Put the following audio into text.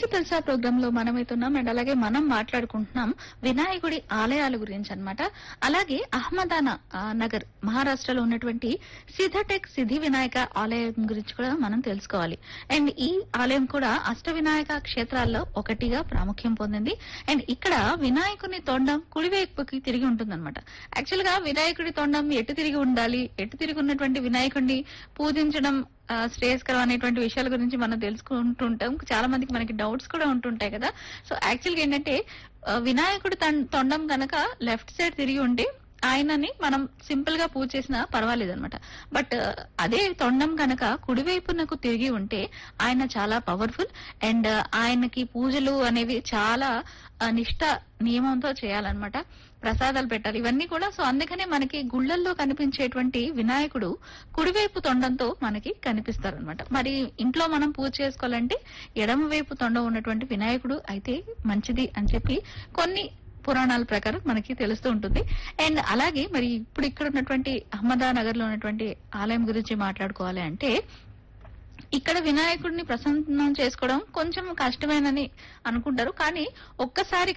తెలుసా ప్రోగ్రామ్ లో మనమైతున్నాం అండ్ అలాగే మనం మాట్లాడుకుంటున్నాం వినాయకుడి ఆలయాల గురించి అన్నమాట అలాగే అహ్మదానా ఆ, నగర్ మహారాష్ట్రలో ఉన్నటువంటి సిద్ధటెక్ సిద్ధి వినాయక ఆలయం గురించి కూడా మనం తెలుసుకోవాలి అండ్ ఈ ఆలయం కూడా అష్ట వినాయక క్షేత్రాల్లో ఒకటిగా ప్రాముఖ్యం పొందింది అండ్ ఇక్కడ వినాయకుని తొండం కుడివైపుకి తిరిగి ఉంటుందన్నమాట యాక్చువల్ గా వినాయకుడి తొండం ఎటు తిరిగి ఉండాలి ఎటు తిరిగి ఉన్నటువంటి వినాయకుడిని పూజించడం ఆ, శ్రేయస్కరం అనేటువంటి విషయాల గురించి మనం తెలుసుకుంటుంటాం చాలా మందికి మనకి డౌట్స్ కూడా ఉంటుంటాయి కదా సో యాక్చువల్ గా ఏంటంటే ఆ, వినాయకుడి తన్- తొండం గనక లెఫ్ట్ సైడ్ తిరిగి ఉంటే ఆయనని మనం సింపుల్ గా పూజ చేసినా పర్వాలేదు అనమాట బట్ అదే తొండం కనుక కుడివైపునకు తిరిగి ఉంటే ఆయన చాలా పవర్ఫుల్ అండ్ ఆయనకి పూజలు అనేవి చాలా ఆ, నిష్ట నియమంతో చేయాలన్నమాట ప్రసాదాలు పెట్టాలి ఇవన్నీ కూడా సో అందుకనే మనకి గుళ్ళల్లో కనిపించేటువంటి వినాయకుడు కుడివైపు తొండంతో మనకి కనిపిస్తారు అనమాట మరి ఇంట్లో మనం పూజ చేసుకోవాలంటే ఎడమ వైపు తొండం ఉన్నటువంటి వినాయకుడు అయితే మంచిది అని చెప్పి కొన్ని పురాణాల ప్రకారం మనకి తెలుస్తూ ఉంటుంది అండ్ అలాగే మరి ఇప్పుడు ఇక్కడ ఉన్నటువంటి అహ్మదానగర్ లో ఉన్నటువంటి ఆలయం గురించి మాట్లాడుకోవాలి అంటే ఇక్కడ వినాయకుడిని ప్రసన్నం చేసుకోవడం కొంచెం కష్టమేనని అనుకుంటారు కానీ ఒక్కసారి